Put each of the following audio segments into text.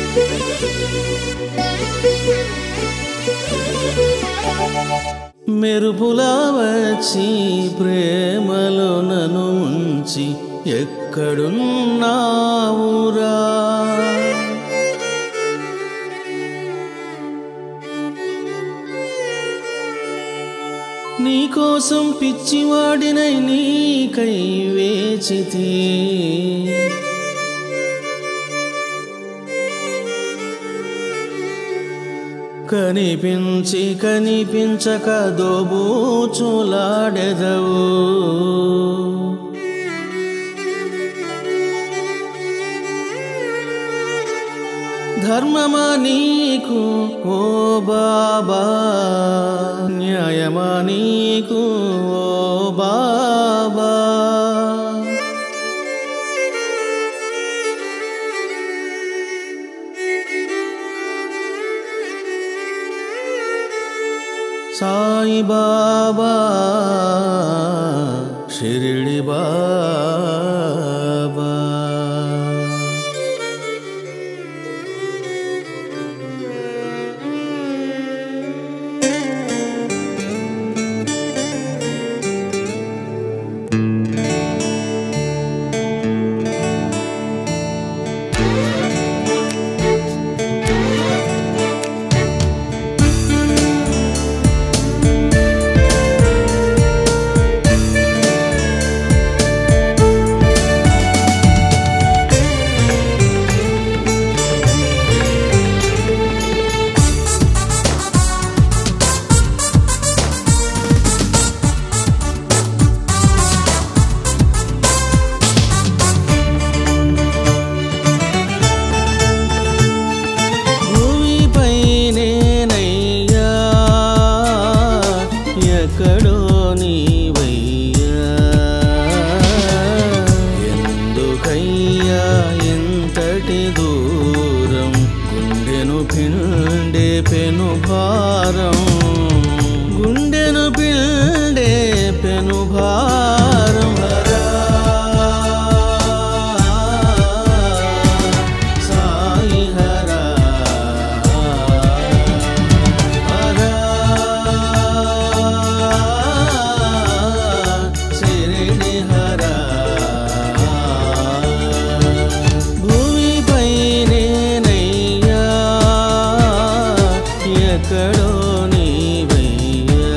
మెరుపులా వచ్చి ప్రేమలో నన్ను ఉంచి ఎక్కడున్నావురా నీకోసం పిచ్చివాడినై నీకై వేచితే కనిపించి కనిపించక దోబూచులాడెదవు ధర్మమా నీకు ఓ బాబా న్యాయమా నీకు ఓ బాబా సాయి బాబా షిరిడి బాబా భూమిపై నేనయ్యా ఎక్కడో నీవయ్యా ఎందుకయ్యా ఎంతటి దూరం గుండెను పిండే పెను భారం గుండెను పిండే పెను భారం సాయి హరా హరా శిరిడి హరా భూమిపై నేనయ్యా ఎక్కడో నీవయ్యా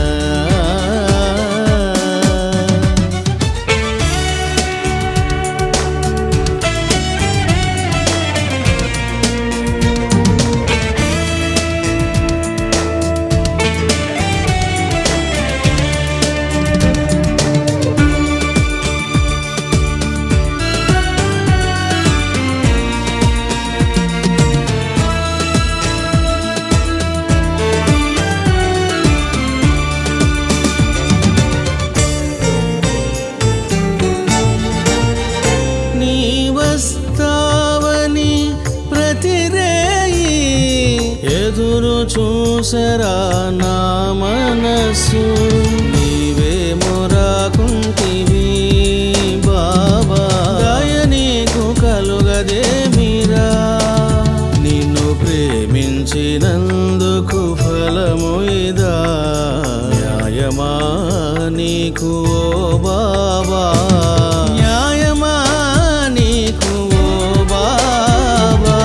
నీ వస్తావని ప్రతిరేయి ఎదురు చూసరా నా మనసు నీవే మొరాకుంటివి బాబా దయ నీకు కలుగదే మీరా నిన్ను ప్రేమించినందుకు ఫలము ఇదా న్యాయమా నీకు ఓ బాబా న్యాయమా నీకు ఓ బాబా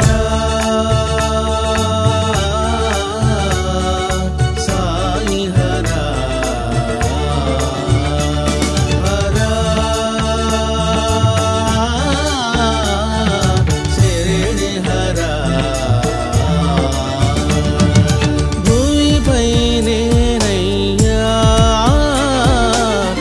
సాయి హరా హరా శిరిడి హరా భూమిపై నేనయ్యా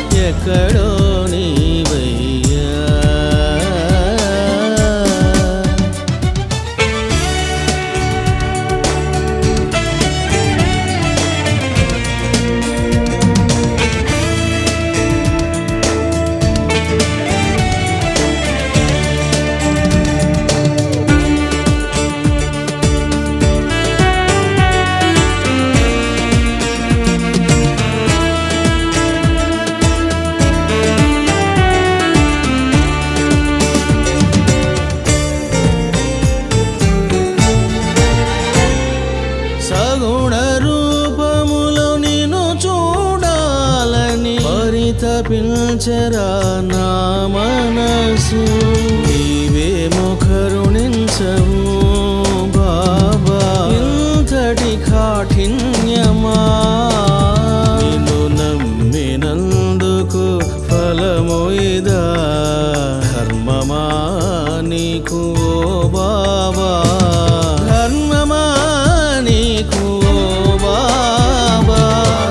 తలపించరా నా మనసు నీవేమో కరుణించవు బాబా ఇంతటి కాఠిన్యమా నిన్ను నమ్మినందుకు ఫలము ఇదా ధర్మమా నీకు ఓ బాబా ధర్మమా నీకు ఓ బాబా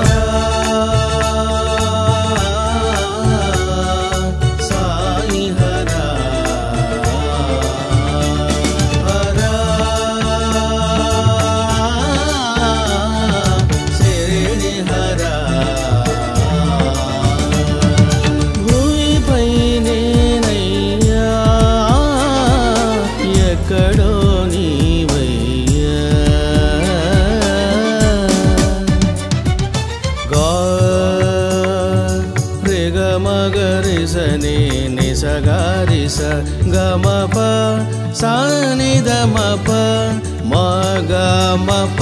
సాయి హరా హరా శిరిడి హరా భూమిపై నేనయ్యా ఎక్కడో నీవయ్యా గా రిగమగరిస ని నిసగారిస గమప సానిదమప మగమప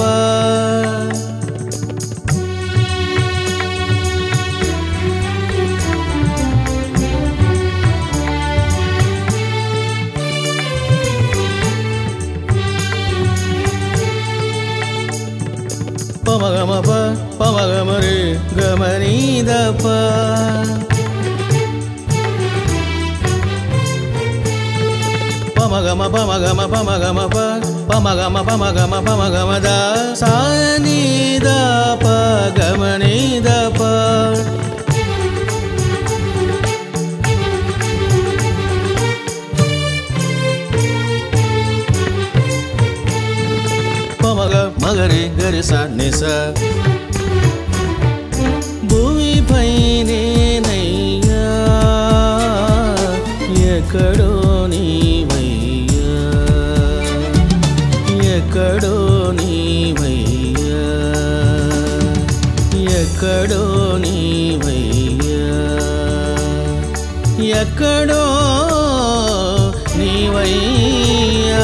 పమగమప పమగమరి గమనీదప పమగమ పమగమ పమగమ ప పమగమ పమగమ పమగమ ద సానీద ప గమనీద ప పమగ మగరి గరిస నిస భూమిపై నేనయ్యా ఎక్కడో నీవయ్యా ఎక్కడో నీవయ్యా ఎక్కడో నీవయ్యా ఎక్కడో నీవయ్యా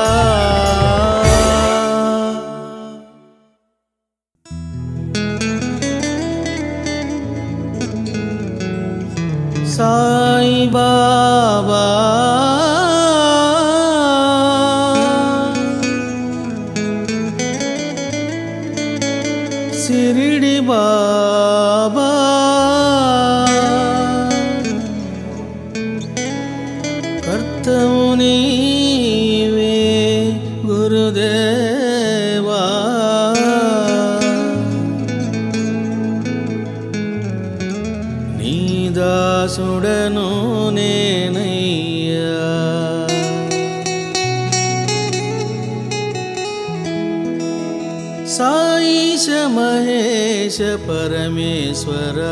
సాయి బాబా సిరిడి బాబా కర్తవు నీవే గురుదేవా నీ దాసుడను నేనయ్యా సాయిష మహేశ పరమేశ్వరా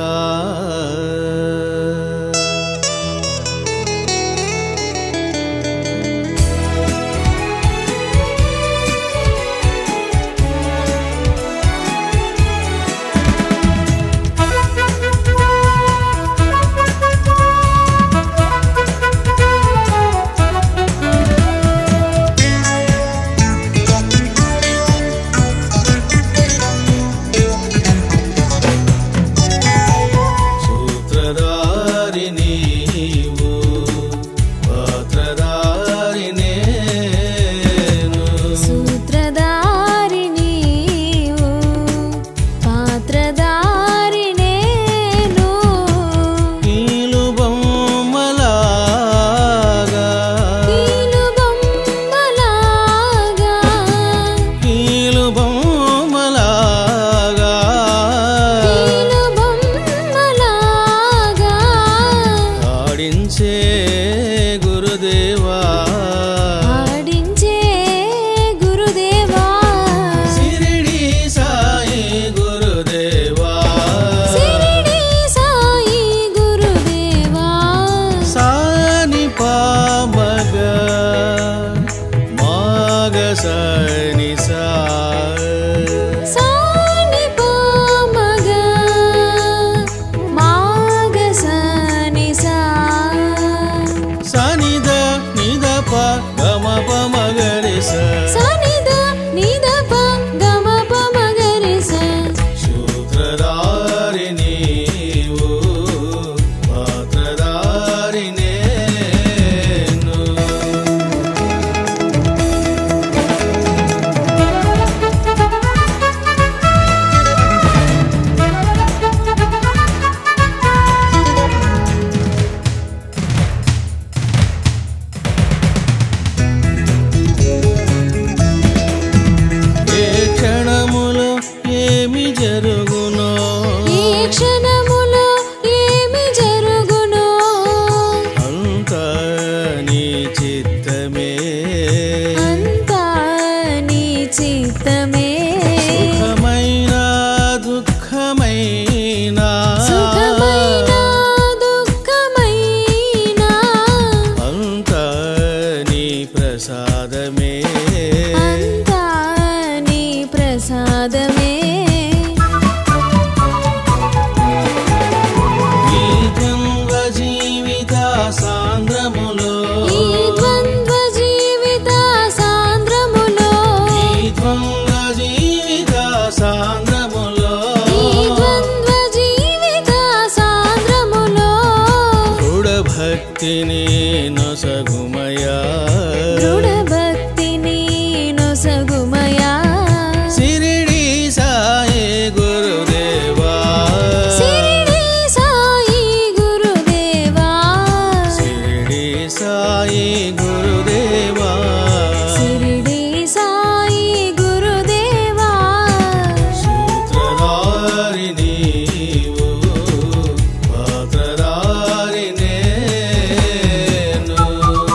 సూత్రధారి నీవు పాత్రధారి నేను సూత్రధారి నీవు పాత్రధారి నేను కీలు బొమ్మలాగా కీలు బొమ్మలాగా కీలు బొమ్మలాగా కీలు బొమ్మలాగా ఆడించే గురుదేవా ఆడించే గురుదేవా సిరిడి సాయి గురుదేవా సిరిడి సాయి గురుదేవా సాని పామగ మాగ సని సా సాని పామగ మాగ సని సా సనిద నిద ప గమ ప మగరి స సనిద నిద ప గమ ప మగరి స సూత్రధారి నీవు అంతా నీ ప్రసాదమే ఈ ద్వంద్వ జీవిత సాంద్రములో ఈ ద్వంద్వ జీవిత సాంద్రములో ఈ ద్వంద్వ జీవిత సాంద్రములో ఈ ద్వంద్వ జీవిత సాంద్రములో దృఢ భక్తిని నొసగుమయా దృఢ భక్తిని నొసగుమయా సిరిడి సాయి గురుదేవా శిరిడి సాయి గురుదేవా సిరిడి సాయి గురుదేవా శిరిడి సాయి గురుదేవా సూత్రధారి నీవు పాత్రధారి నేను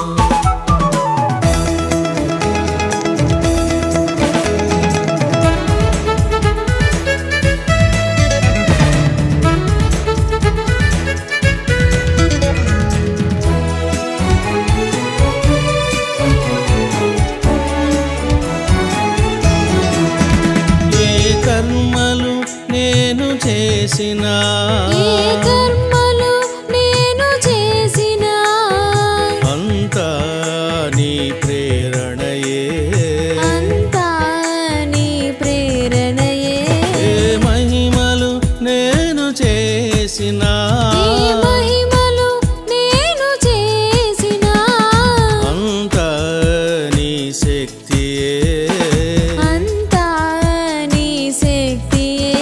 ఏ కర్మలు నేను చేసినా ఏ కర్మలు నేను చేసినా అంతా నీ ప్రేరణయే అంతా నీ ప్రేరణయే ఏ మహిమలు నేను చేసినా ఈ మహిమలు నేను చేసినా అంతా నీ శక్తియే అంతా నీ శక్తియే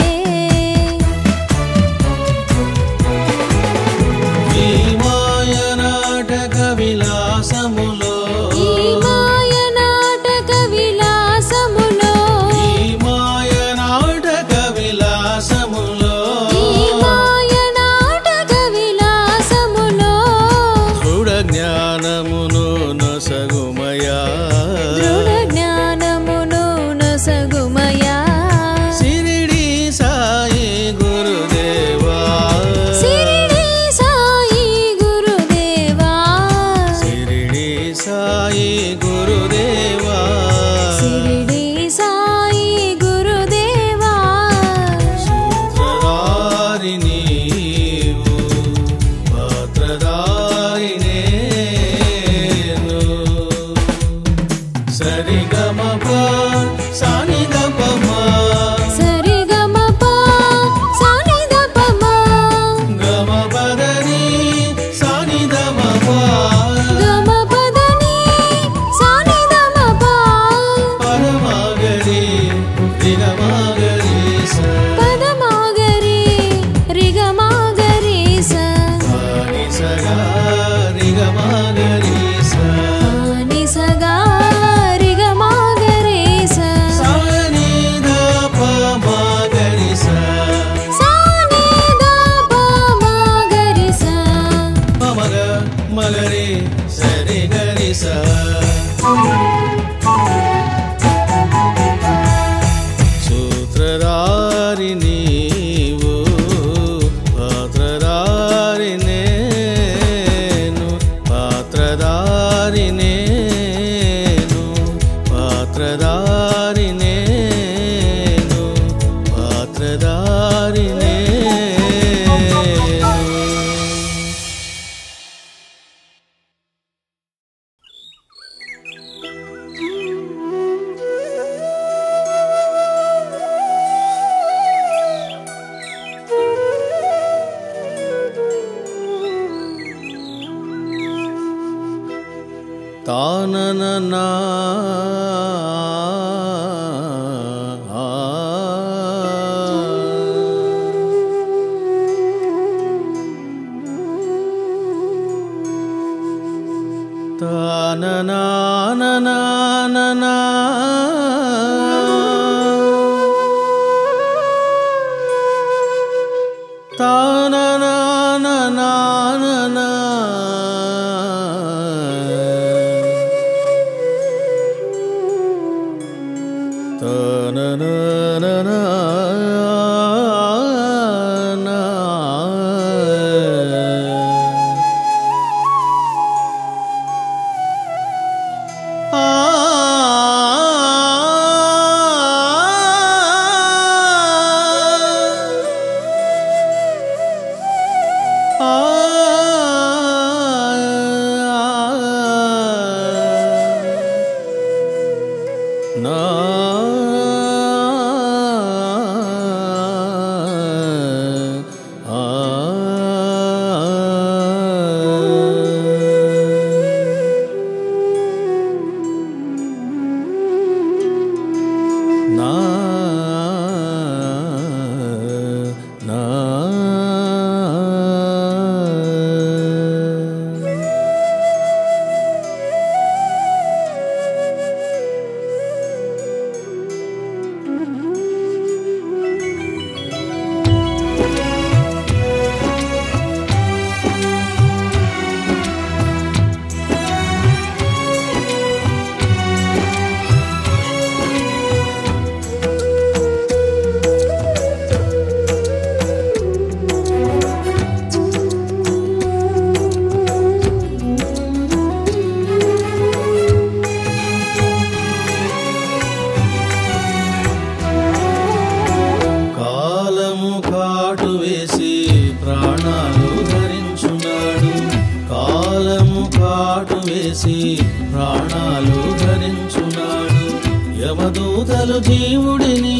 ఈ మాయ నాటక విలాసములో ఈ మాయ నాటక విలాసములో ఈ మాయ నాటక విలాసములో ఈ మాయ నాటక విలాసములో దృఢ జ్ఞానమును నొసగుమయా దృఢ జ్ఞానమును నొసగుమయా సిరిడి సాయి గురుదేవా శిరిడి సాయి గురుదేవా సిరిడి సాయి గురుదేవా శిరిడి సాయి గురుదేవా సూత్రధారి నీవు పాత్రధారి నేను సరిగమప సానిదపమా సరిగమప సానిదపమా గమ పదని సానిదమపా గమపదని సానిదమపా పరమాగరి దిగమాగరి స పదమాగరి రిగమాగరి స పాని సగా రిగమాగరి స పాని సగా రిగమాగరి స సానిదప మాగరి స సానిదపమాగరి స మమగ మగరి సరి గరి స సూత్రధారి నీవు పాత్రధారి నేను పాత్రధారి నేను పాత్రధారి నేను పాత్రధారి నేను తాననా తాననా తాననా ఆ నా ఆ నా నా కాలము కాటు వేసి ప్రాణాలు ధరించున్నాడు కాలము కాటు వేసి ప్రాణాలు ధరించున్నాడు యమదూతలు జీవుడిని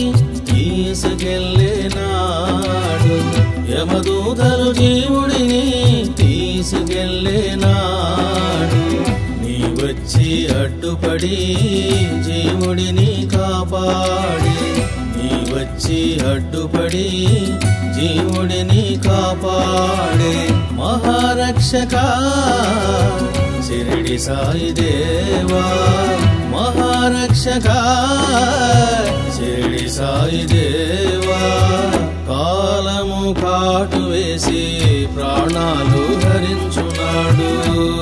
తీసుకెళ్ళేనాడు యమదూతలు జీవుడిని తీసుకెళ్ళేనాడు నీ వచ్చి అడ్డుపడి జీవుడిని కాపాడి నీ వచ్చి అడ్డుపడి జీవుడిని కాపాడే మహారక్షక శిరిడి సాయి దేవా మహారక్షక శిరిడి సాయి దేవా కాలము కాటు వేసి ప్రాణాలు ధరించున్నాడు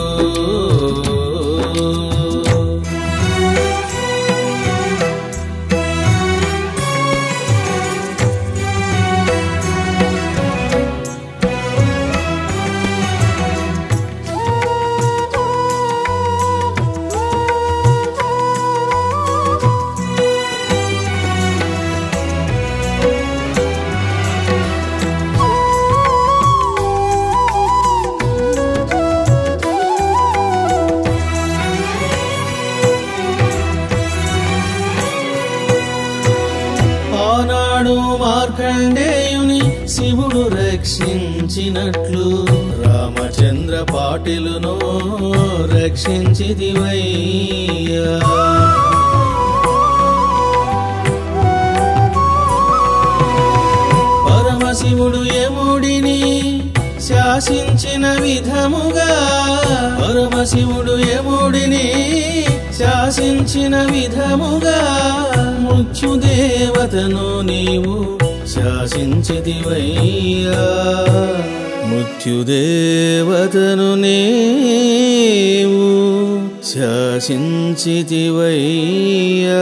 ఆనాడు మార్కండేయుని శివుడు రక్షించినట్లు రామచంద్ర పాటిలును రక్షించిదివయ్యా పరమశివుడు యముడిని శాసించిన విధముగా పరమశివుడు యముడిని శాసించిన విధముగా మృత్యుదేవతను నీవు శాసించితివయ్యా మృత్యుదేవతను నీవు శాసించితివయ్యా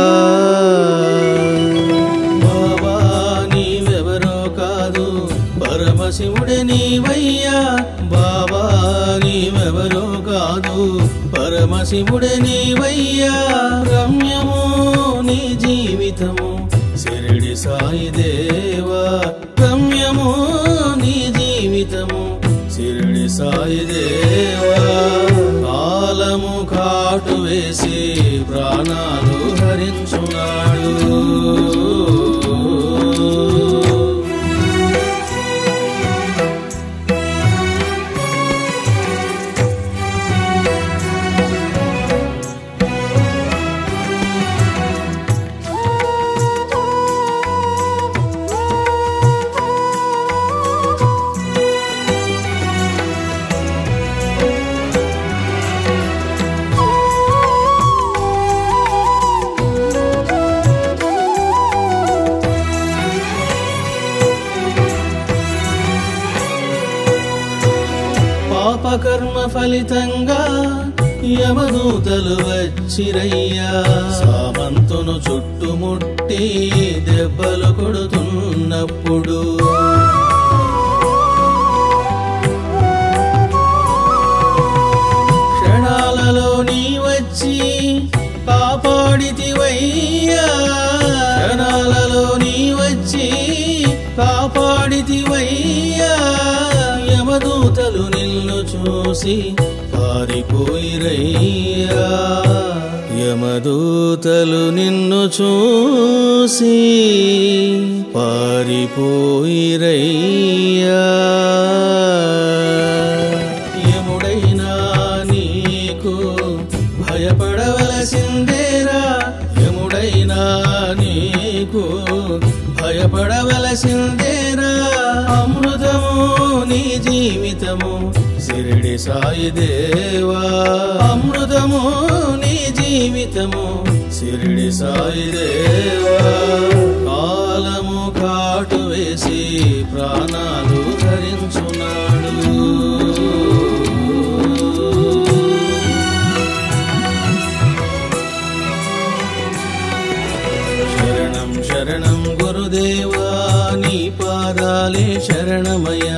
బాబా నీవెవరో కాదు పరమశివుడే నీవయ్యా బాబా నీవెవరో కాదు పరమశివుడే నీవయ్యా రమ్యము నీ జీవితము శిరిడి సాయి దేవా రమ్యము నీ జీవితము శిరిడి సాయి దేవా కాలము కాటు వేసి ప్రాణాలు హరించున్నాడు పాపకర్మ ఫలితంగా యమదూతలు వచ్చిరయ్యా సామంతును చుట్టుముట్టి దెబ్బలు కొడుతున్నప్పుడు క్షణాలలో నీ వచ్చి కాపాడితివయ్యా క్షణాలలో నీ వచ్చి కాపాడితివయ్యా యమదూతలు నిన్ను చూసి పారిపోయిరయ్యా యమదూతలు నిన్ను చూసి పారిపోయిరయ్యా యముడైనా నీకు భయపడవలసిందేరా యముడైనా నీకు భయపడవలసిందేరా అమృతము నీ జీవితము సిరిడి సాయి దేవా అమృతము నీ జీవితము సిరిడి సాయి దేవా కాలము కాటు వేసి ప్రాణాలు ధరించున్నాడు శరణం శరణం గురుదేవా నీ పాదాలే శరణమయ్యా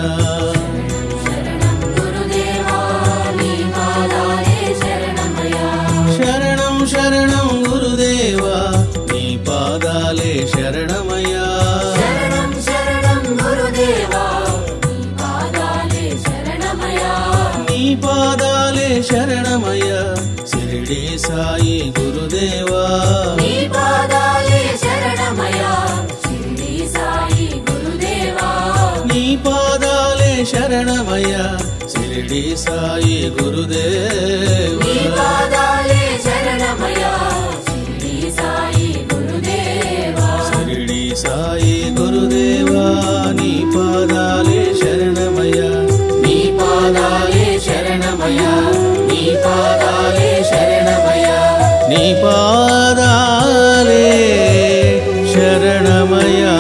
శరణం శరణం గురుదేవా నీ పాదాలే శరణమయ్యా నీ పాదాలే శరణమయ్యా శిరిడి సాయి గురుదేవా నీ పాదాలే శరణమయ్యా శిరిడి సాయి గురుదేవా శిరిడి సాయి గురుదేవా నీ పాదాలే శరణమయ్యా నీ పాదాలే శరణమయ్యా నీ పాదాలే శరణమయ్యా నీ పాదాలే శరణమయ్యా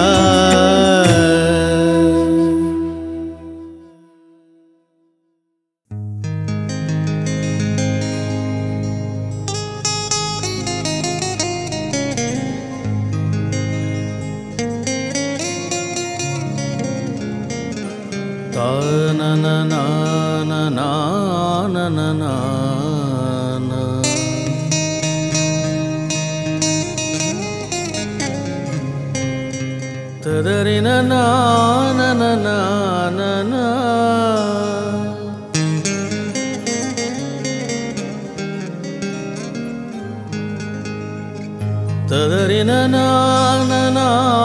తదరిన నాన తదరిన నాన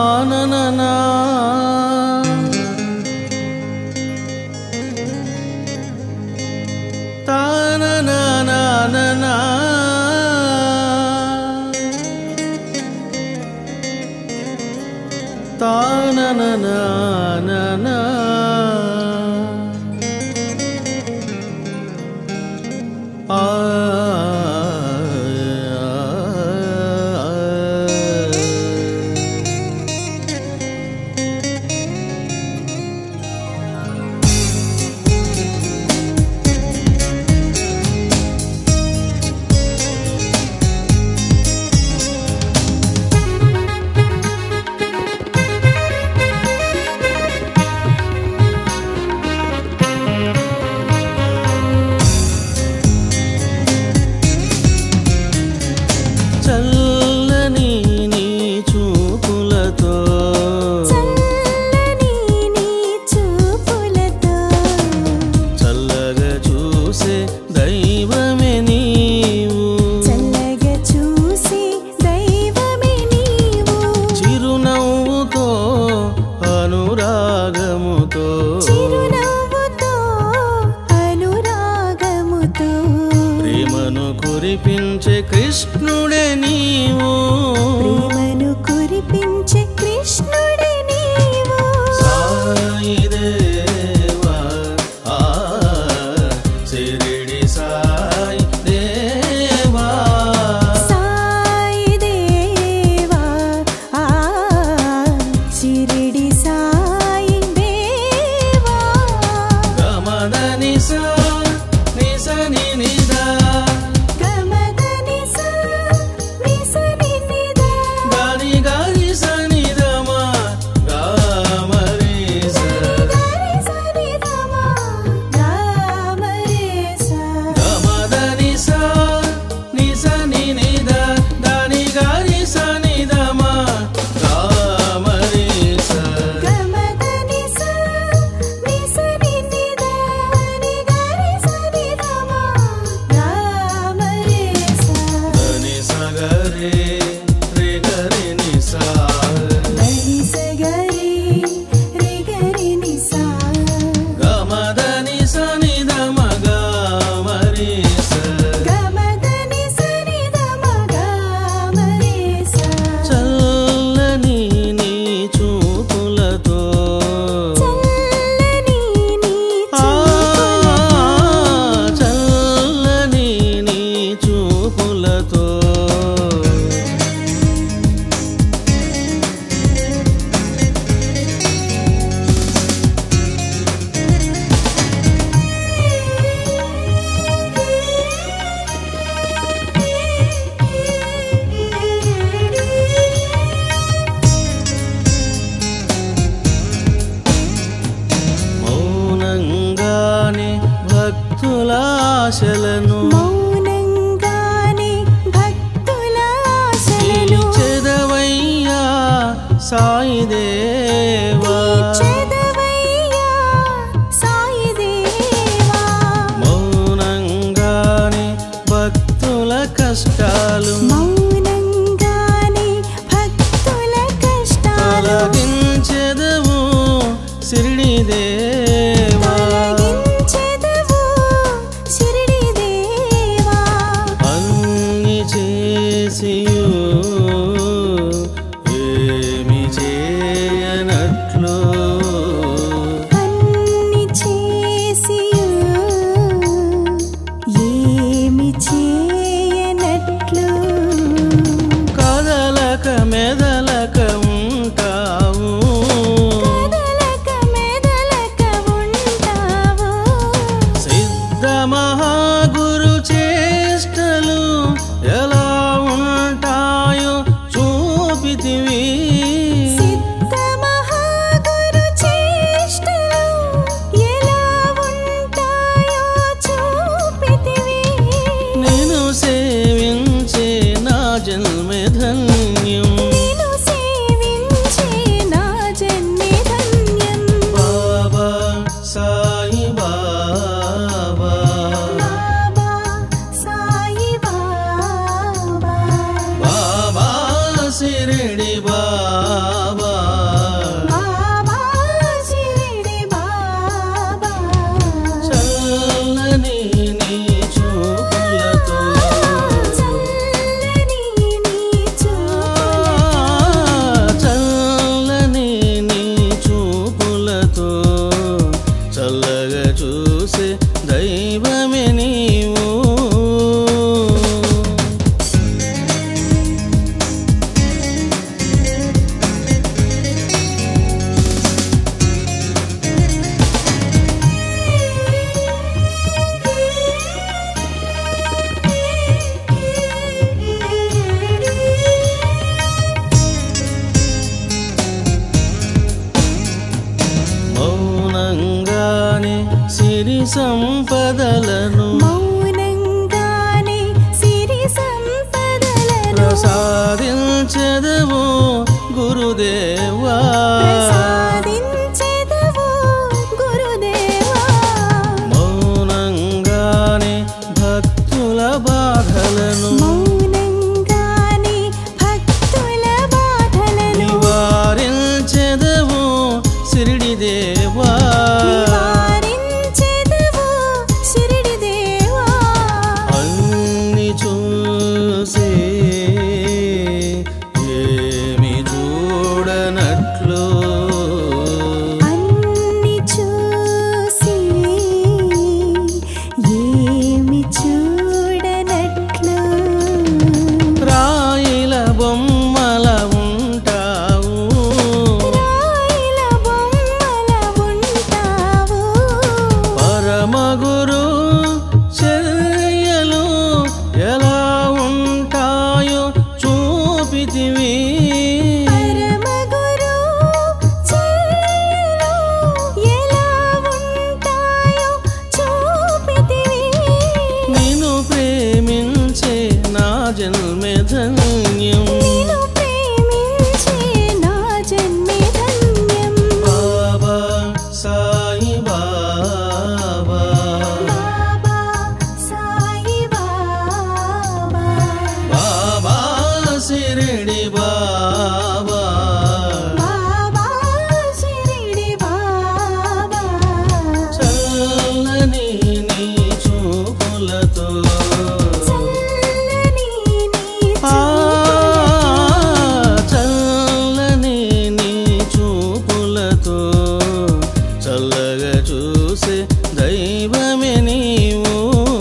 తాన తాన ఆ సాయి దేవా చెదవయ్యా సాయి దేవా మౌనంగానే భక్తుల కష్టాలు మౌనంగానే భక్తుల కష్టాలు తొలగించెదవు సిరిడి దేవా తొలగించెదవు షిరిడి దేవా అన్ని చేసియు ఏమి చేయనట్లు అన్ని చేసియు ఏమి చేయనట్లు కదలక మెదలక ఉంటావు కదలక మెదలక ఉంటావు సిద్ధ మహాగురు చేష్టలు ఎలా ఉంటాయో చూపితివి సిద్ధ మహాగురు చేష్టలు ఎలా ఉంటాయో చూపితివి నేను సేవించే నా జన్మే ధన్యం నేను సేవించే నా జన్మే ధన్యం బాబా సాయి బాబా బాబా సాయి బాబా బాబా సిరిడి బాబా బాబా షిరిడి బాబా చల్లని నీ చూపులతో చల్లని నీ చూపుల చల్లని నీ చూపులతో చల్లగా చూసే దైవమే నీవు మౌనంగానే సిరి సంపదలను మౌనంగానే సిరి సంపదలను ప్రసాదించదవు గురుదేవా ప్రసాదించెదవు గురుదేవా మౌనంగానే భక్తుల బాధలను మౌనంగానే భక్తుల బాధలను నివారించెదవు సిరిడి దేవా నివారించెదవు షిరిడి దేవా అన్ని చూసి ఏమి చూడనట్లు అన్ని చూసి ఏమి చూడనట్లు రాయిల బొమ్మల ఉంటావు రాయిల బొమ్మల ఉంటావు పరమగురు చర్యలు ఎలా ఉంటాయో చూపితివి పరమగురు చర్యలు ఎలా ఉంటాయో చూపితివి నిన్ను ప్రేమించే నా జన్మే ధన్యం నిన్ను ప్రేమించే నా జన్మే ధన్యం బాబా సాయి బాబా బాబా సాయి బాబా బాబా సిరిడి బాబా బాబా షిరిడి బాబా చల్లని నీ చూపులతో చల్లని నీ ఆ చల్లని నీ చూపులతో చల్లగా చూసే దైవమే నీవు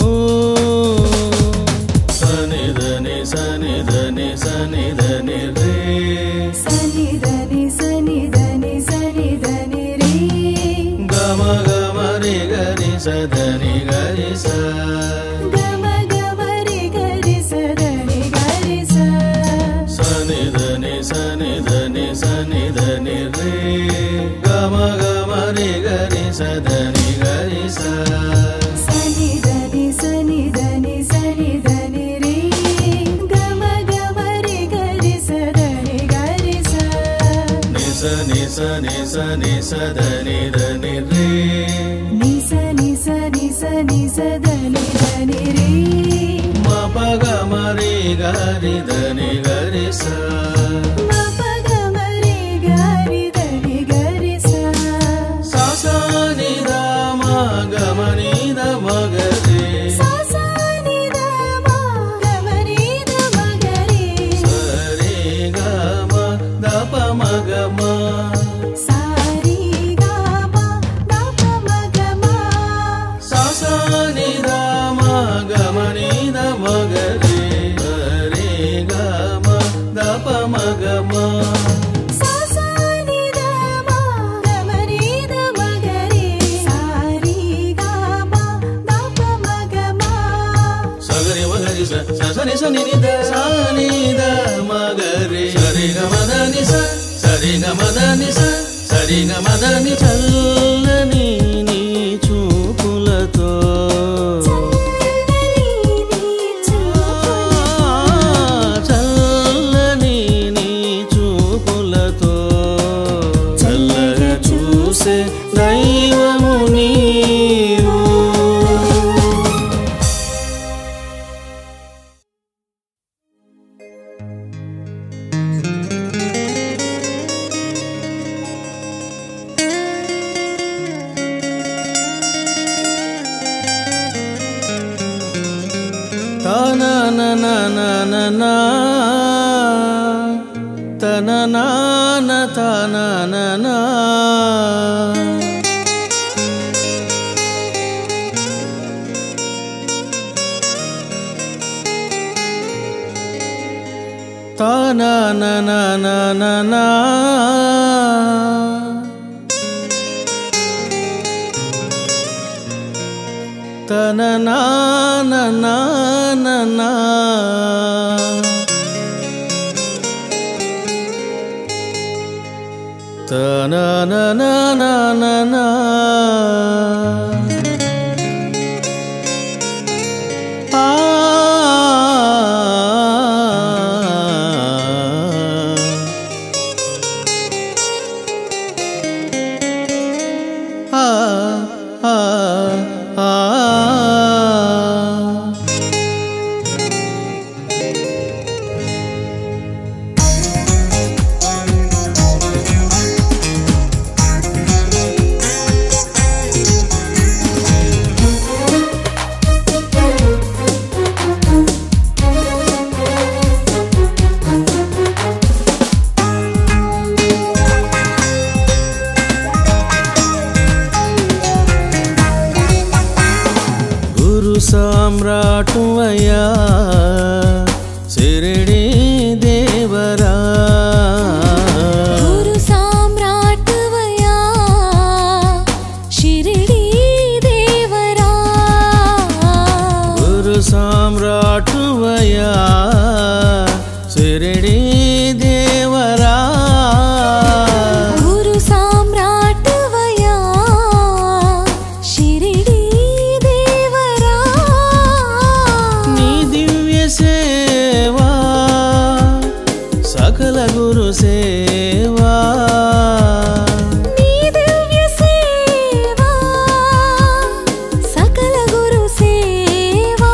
సనిధని సనిధని సనిధని రే సనిదని సనిదని సనిదని రే గమ గమ రి గరి సదని గరి స గమ గమ రి గరి సదని గరి స సనిధని సనిధని సనిధని రే గమ గమ రి గరి సదని గరి స సనిదని సనిదని సనిదని రే గమ గమ రి గరి సదని గరి స ని స ని స ని స ద ని ద ని రే నిస నిస నిస నిస దని దని రే మ ప గ మ రే గ రి ద ని గ రి స మ ప గ మ రే గరి దని గరి సా స స ని ద మ గ మ ని ద మ గ రే సా సా ని ద మ గ మ ని ద మ గ రే స రే గ మ ద ప మ గ మ సా రి గ మ ద ప మ గ మ స స ని ద మ గ మ ని ద మ గ రే స రే గ మ ద ప మ గ మ సా సా ని ద మ గ మ ని ద మ గ రే సా రి గ మ ద ప మ గ మ సగరి మగరి స స స ని స ని ని ద స ని ద మ గ రి సరి గ మ ద ని స సరి గ మ ద ని స సరి గ మ ద ని చల్లని నీ చూపులతో చల్లని నీ చూపులు చల్లని నీ చూపులతో చల్లగా చూసే దైవము నీవు తననననననా తననాన తనననా తనననననా తననాననాననా తనననననా ఆ ఆ ఆ ఆ గురు సామ్రాటు అయ్యా సిరిడి దేవరా గురు సామ్రాట్వయా షిరిడి దేవరా గురు సామ్రాటు అయ్యా సిరిడి దేవరా గురు సామ్రాట్వయా షిరిడి దేవరా నీ దివ్య సేవా సకల గురు సేవా నీ దివ్య సేవా సకల గురు సేవా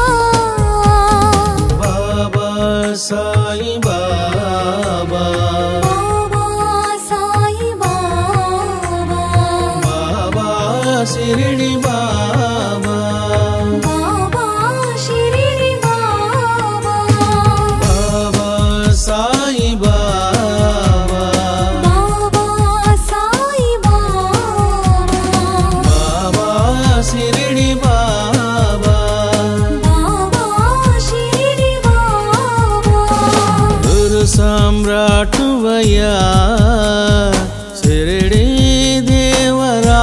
బాబా సాయి బాబా బాబా సాయి బాబా బాబా సిరిడి బాబా బాబా షిరిడి బాబా బాబా సాయి బాబా బాబా సాయి బాబా బాబా సిరిడి బాబా బాబా షిరిడి బాబా గురు సామ్రాటు వయ్యా సిరిడి దేవరా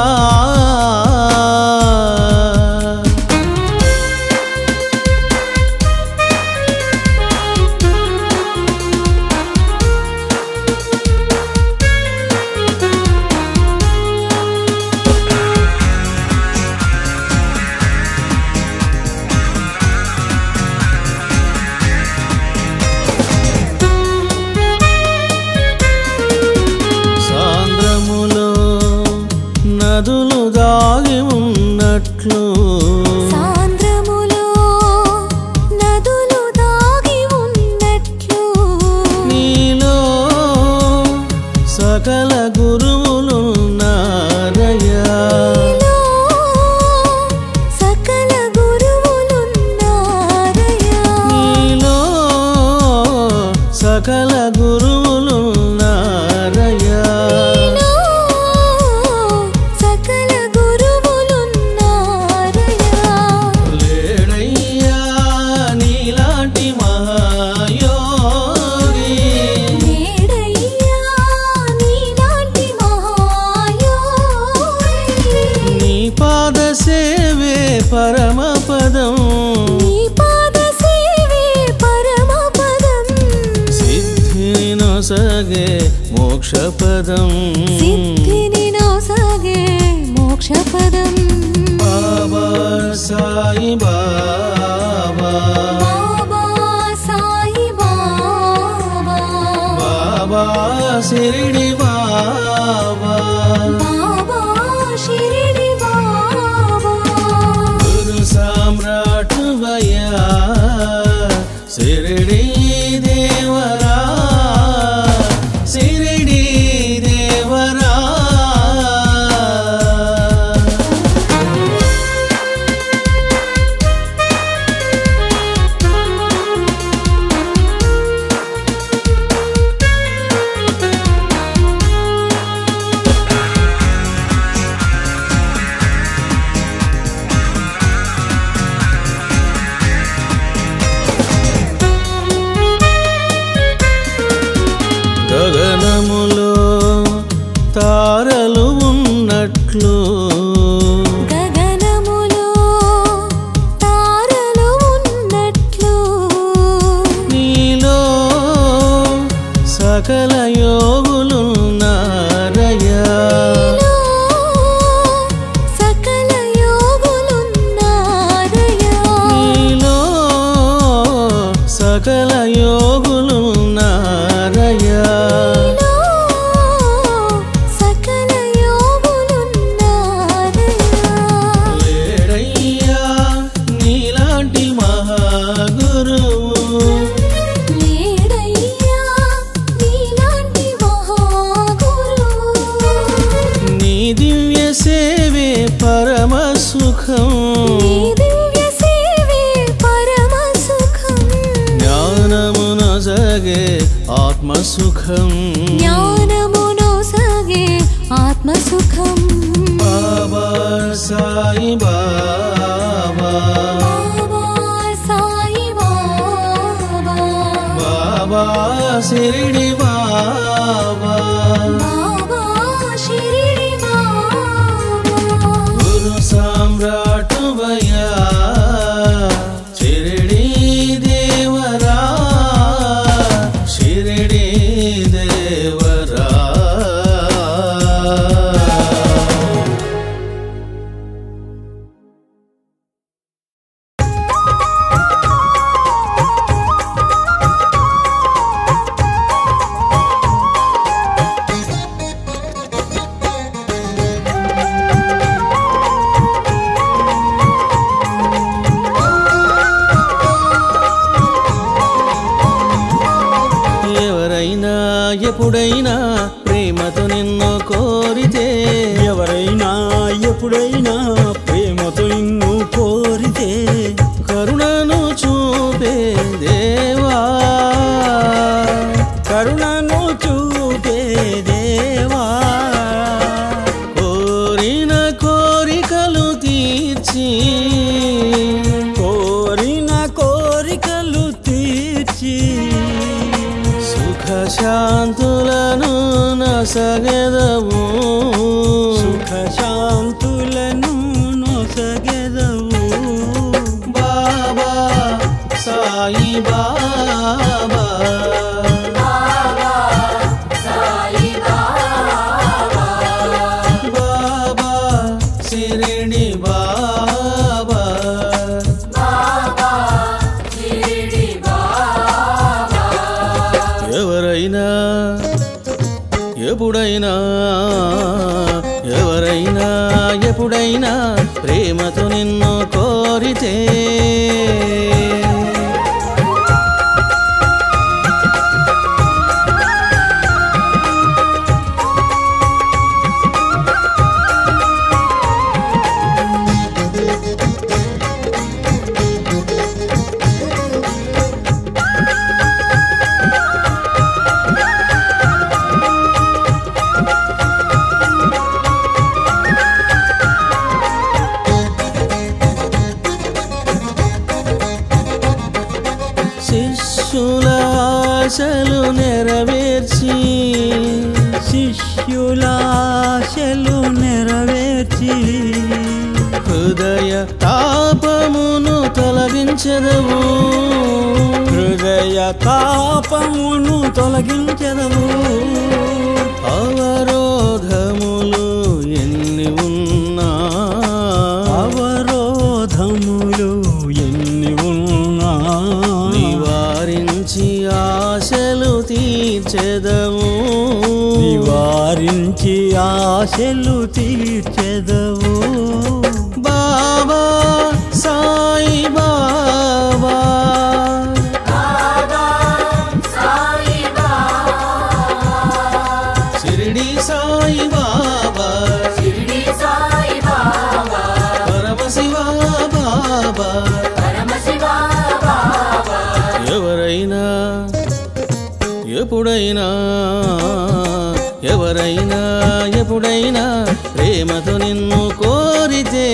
నదులు దాగి ఉన్నట్లు సాంద్రములో నదులు దాగి ఉన్నట్లు నీలో సకల గురువులున్నారయ్యా నీలో సకల గురువులున్నారయ్యా నీలో సకల గురువులున్నారయ్యా నీలో సకల గురువులున్నారయ్యా లేడయ్యా నీలాంటి మహాయోగి నేడయ్యా నీలాంటి మహాయోగి నీ పాద సేవే పరమ పదం నీ పాద సేవే పరమపదం సిద్ధిని నొసగే మోక్ష పదం సిద్ధిని నొసగే మోక్షపదం బాబా సాయి బాబా బాబా సాయి బాబా బాబా సిరిడి బాబా బాబా షిరిడి బాబా గురు సామ్రాట్ వయ్యా సిరిడి దేవరా సిరిడి దేవరా గగనములో తారలు ఉన్నట్లు గగనములో తారలు ఉన్నట్లు నీలో సకల యోగులున్నారయ్యా నీలో సకల యోగులున్నారయ్యా నీలో సకల యోగులున్నారయ్యా నీలో సకల యోగులున్నారయ్యా లేడయ్యా నీలాంటి మహాగురువు లేడయ్యా నీలాంటి మహాగురువు నీ దివ్య సేవే పరమ సుఖం నీ దివ్య సేవే పరమ సుఖం జ్ఞానమున జగే ఆత్మ సుఖం జ్ఞానమును సగే ఆత్మ సుఖం బాబా సాయి బాబా బాబా సాయి బాబా బాబా సిరిడి బాబా బాబా షిరిడి బాబా గురు సామ్రాట్ వయ్యా షిరిడి దేవరా షిరిడి దేవరా ఎవరైనా ఎప్పుడైనా ప్రేమతో నిన్ను కోరితే ఎవరైనా ఎప్పుడైనా ప్రేమతో నిన్ను కోరితే కరుణను చూపే దేవా కరుణను చూపే దేవా కోరిన కోరికలు తీర్చి కోరిన కోరికలు తీర్చి సుఖ శాంతులను నసగెదవు సుఖ శాంతులను నొసగెదవు బాబా సాయి బాబా బాబా సిరిడి బాబా ఎవరైనా ఎప్పుడైనా ఎవరైనా ఎప్పుడైనా ప్రేమతో నిన్ను కోరితే శిష్యుల ఆశలు నెరవేర్చి శిష్యుల ఆశలు నెరవేర్చి హృదయ తాపమును తొలగించదవు హృదయ తాపమును తొలగించదవు అవరోధములు ఎన్ని ఉన్నా అవరోధములు ఎన్ని ఉన్నా నివారించి ఆశలు తీర్చెదవు నివారించి ఆశలు తీర్చెదవు బాబా సాయి బాబా షిరిడి సాయి బాబా పరమశివ బాబా ఎవరైనా ఎప్పుడైనా ఎవరైనా ఎప్పుడైనా ప్రేమతో నిన్ను కోరితే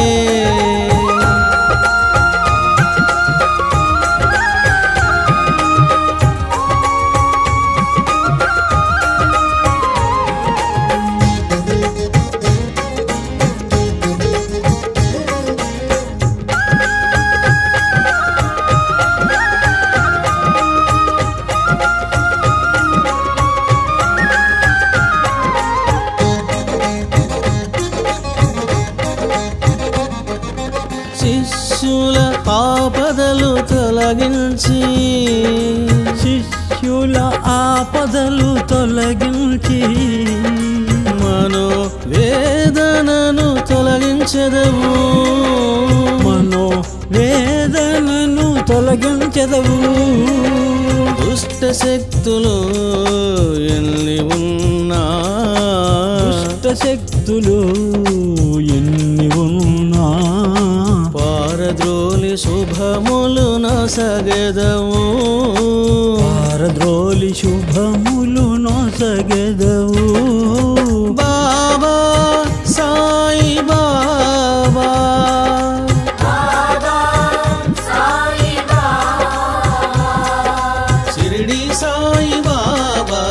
శిష్యుల ఆపదలు తొలగించి శిష్యుల ఆపదలు తొలగించి మనో వేదనను తొలగించదవు మనో వేదనను తొలగించదవు దుష్ట శక్తులు ఎన్ని ఉన్నా దుష్ట శక్తులు ఎన్ని ఉన్నా పారద్రోలి శుభములు నొసగదవు పారద్రోలి శుభములు నొసగదవు బాబా సాయి బాబా షిరిడి సాయి బాబా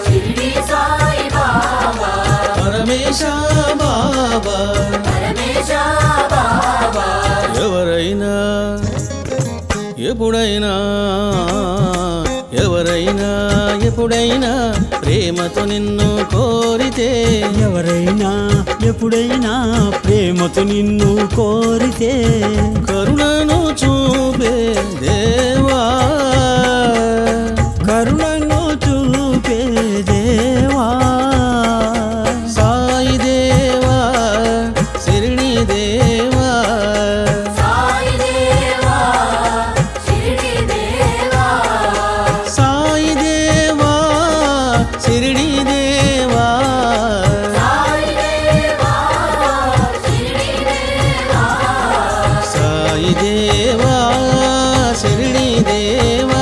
పరమేశ బాబా ఎవరైనా ఎప్పుడైనా ఎవరైనా ఎప్పుడైనా ప్రేమతో నిన్ను కోరితే ఎవరైనా ఎప్పుడైనా ప్రేమతో నిన్ను కోరితే కరుణను చూపే దేవా కరుణను చూపే దేవా సాయి దేవా శిరిడి దేవా సాయి దేవా శిరిడి దేవా సాయి దేవా శిరిడి దేవా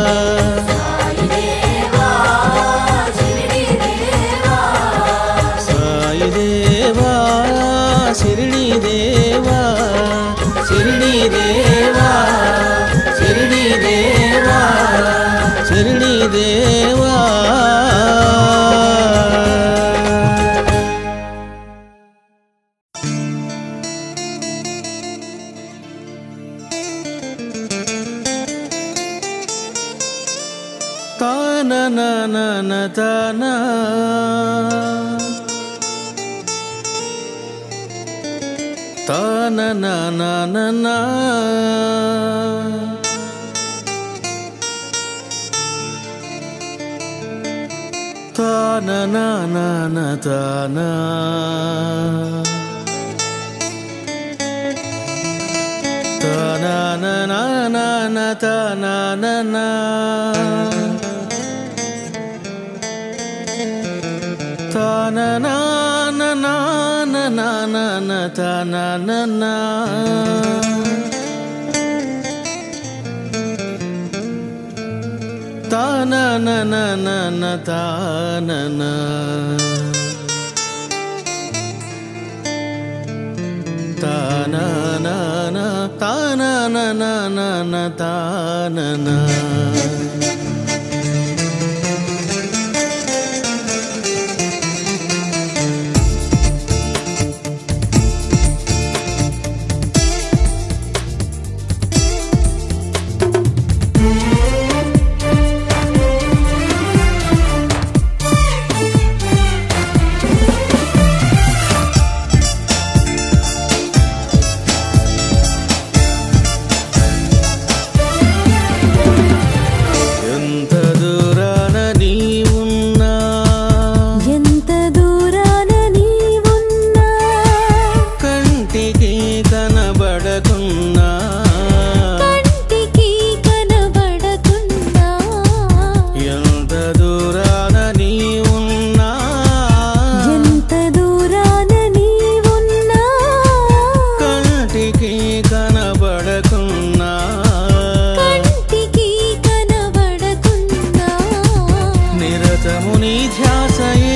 సాయి దేవా శిరిడి దేవా శిరిడి దేవా శిరిడి దేవా శిరిడి దేవా తాన నన తన తాన నన తాన తాన నాన తానా తాన నాన తానా తాన నాన నాన నాన తాన తాన నన తాన తాన తాన నన తాన ఎంత దూరాన నీ ఉన్నా ఎంత దూరాన నీవున్నా కంటికి కనబడకున్నా కంటికి కనబడకున్నా ఎంత దూరాన నీ ఉన్నా ఎంత దూరాన నీవున్నా కంటికి కనబడకున్నా కంటికి కనబడకున్నా నిరతము నీ ధ్యాసయే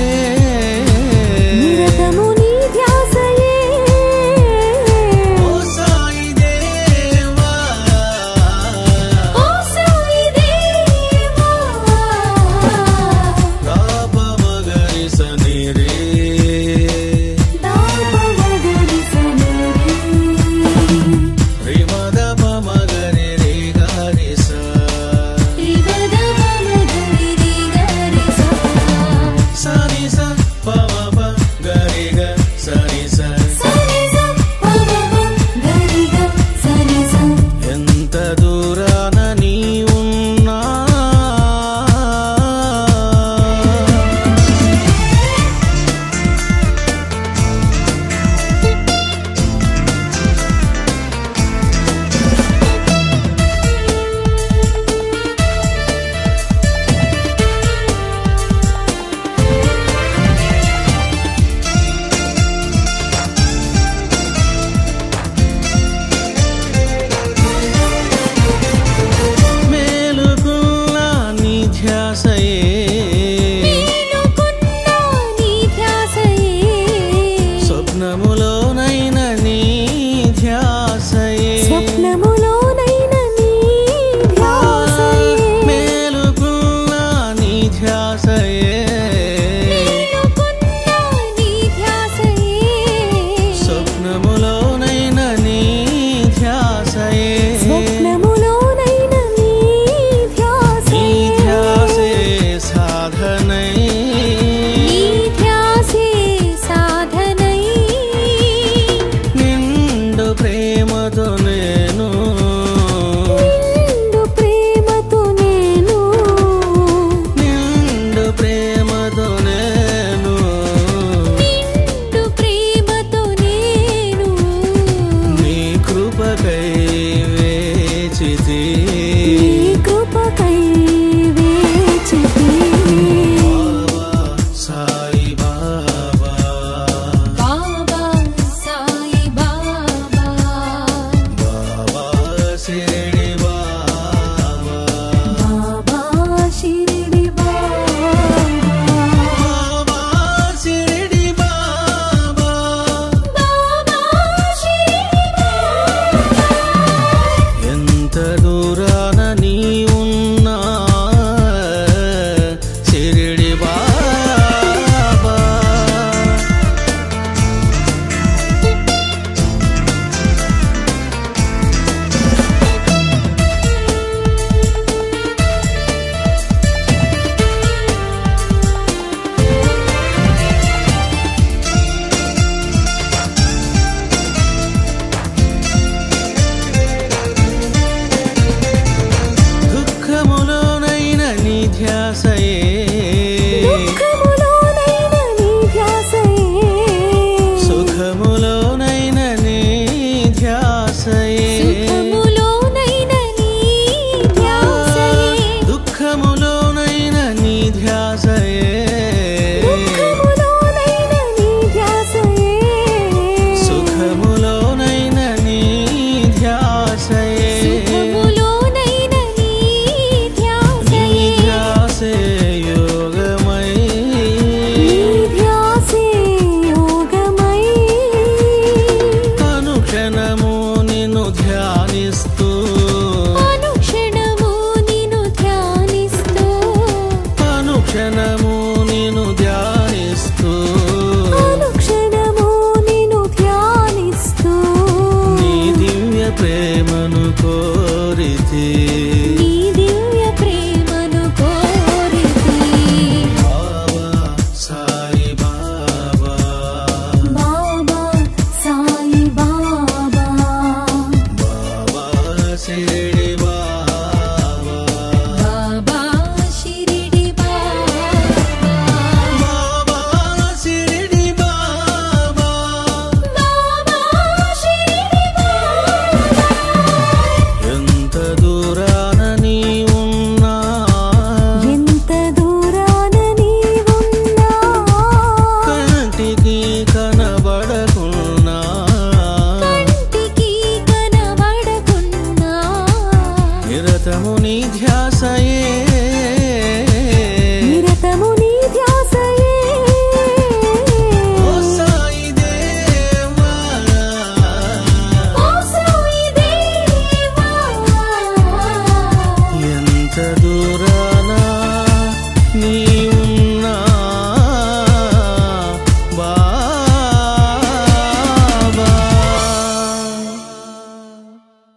నిరతము నీ ధ్యాసయే ఓ సాయి దేవా ఓ సాయి దేవా తాపమగరి సనిరే దాపమగరి సనరి రిమదపమగరి రే గారి సా త్రివదమగరి గరి సా సని స పమ ప గరి గ సని స సని స పమ గరి గ సని స ఎంత దూరాన నీ ఉన్నా మేలుకున్నా నీ ధ్యాసయే నీనుకున్నా నీ ధ్యాసయే స్వప్నములోనైన నీ ధ్యాసయే స్వప్నములోనైన నీ ధ్యాసయే మేలుకున్నా నీ ధ్యాసయే నీనుకున్నా నీ ధ్యాసయే స్వప్నములోనైన నీ ధ్యాసయే స్వప్నములోనైన నీ నీ ధ్యాసయే ధ్యాసే సాధనై నీ ధ్యాసే సాధనై నిండు ప్రేమతో నేను నిండు ప్రేమతో నేను నిండు ప్రేమ అనుక్షణము నేను ధ్యానిస్తూ అనుక్షణము నిన్ను ధ్యానిస్తూ నీ దివ్య ప్రేమను కోరితే నీ దివ్య ప్రేమను కోరితి బాబా సాయి బాబా బాబా సాయి బాబా బాబా షిరిడి బాబా బాబా షిరిడి బాబా బాబా షిరిడి బాబా బాబా షిరిడి బాబా ఎంత దూరాన నీ ఉన్నా ఎంత దూరాన నీవున్నా కంటికి కనబడకున్నా కంటికి కనబడకున్నా నిరతము నీ ధ్యాసయే నిరతము నీ ధ్యాసయే ఓ సాయి దేవా ఓ సాయి దేవా ఎంత దూరాన నీ ఉన్నా బాబా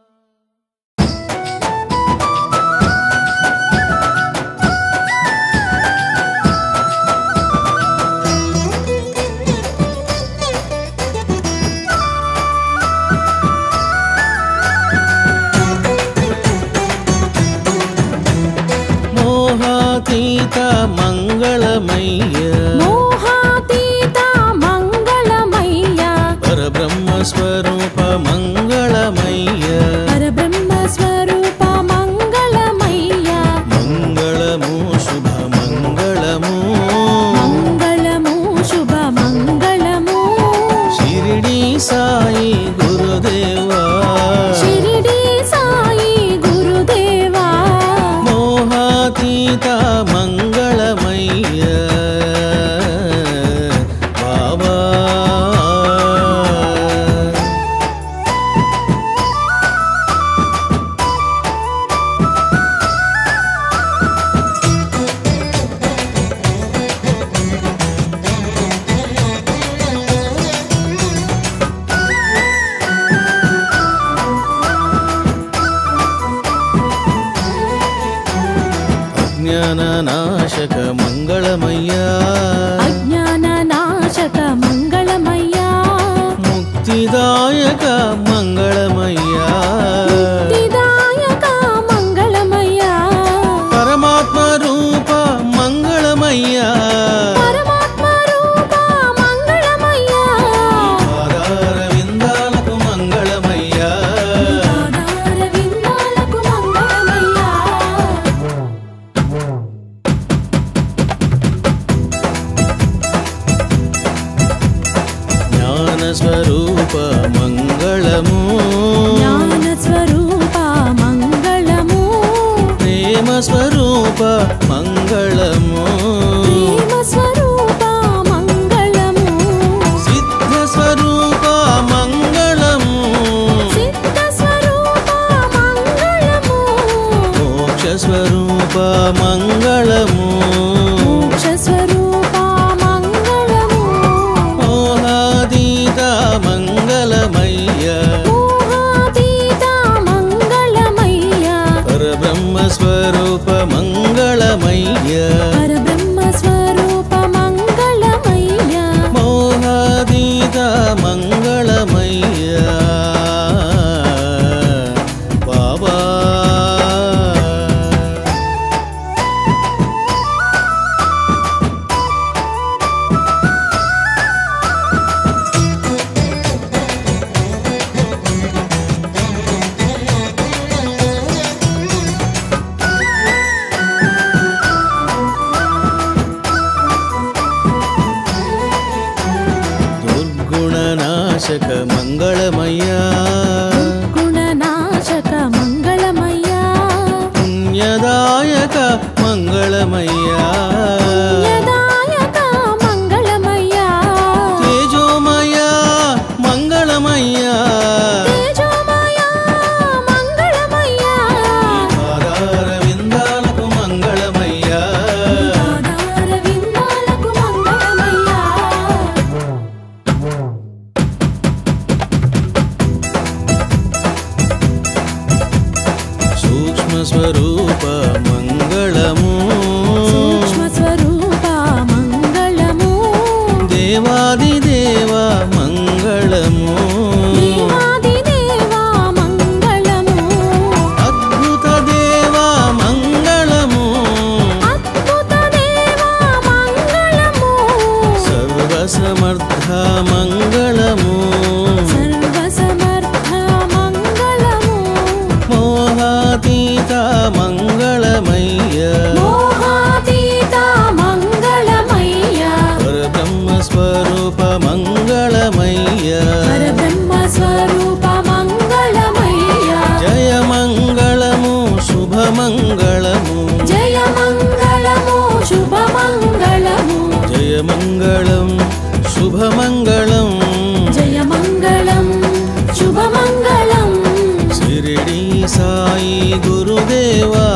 మోహాతీత మంగళమయ్య మోహాతీత మంగళమయ్య పరబ్రహ్మ స్వరూప మంగళమయ్య పరబ్రహ్మ స్వరూప మంగళమయ్య మంగళము శుభ మంగళము మంగళము శుభ మంగళము షిరిడి సాయి గురుదేవా షిరిడి సాయి గురుదేవా మోహాతీత మంగళమయ్య బాబా అజ్ఞాన నాశక మంగళమయ్యా అజ్ఞాన నాశక మంగళమయ్య ముక్తిదాయక మంగళమయ్యా ముక్తిదాయక మంగళమయ్య పరమాత్మ రూప మంగళమయ్యా పరమాత్మ రూప మంగళమయ్య పాదార విందాలకు మంగళమయ్యా పాదార విందాలకు మంగళమయ్య జ్ఞాన స్వరూప మంగళము జ్ఞాన స్వరూప మంగళము ప్రేమ స్వరూప మంగళము ప్రేమ స్వరూప మంగళము సిద్ధ స్వరూప మంగళము సిద్ధ స్వరూప మంగళము మోక్ష స్వరూప మంగళము మోక్ష స్వరూప మంగళము మోహాదీత మంగళమయ్య మోహాతీత మంగళమయ్య పరబ్రహ్మ స్వరూప మంగళమయ్య పరబ్రహ్మ స్వరూప మంగళమయ్య మోహాదీత మంగళమయ్య బాబా దుర్గుణనాశక మంగళమయ్యా గుణనాశక మంగళమయ్య పుణ్యదాయక మంగళమయ్యా యదాయక మంగళమయ్య తేజోమయ మంగళమయ్యా తేజోమయ మంగళమయ్య పాదార విందాలకు మంగళమయ్యా పాదార మంగళము జయ మంగళము శుభమంగళము జయ మంగళం శుభమంగళం జయ మంగళం శుభమంగళం శిరిడి సాయి గురుదేవా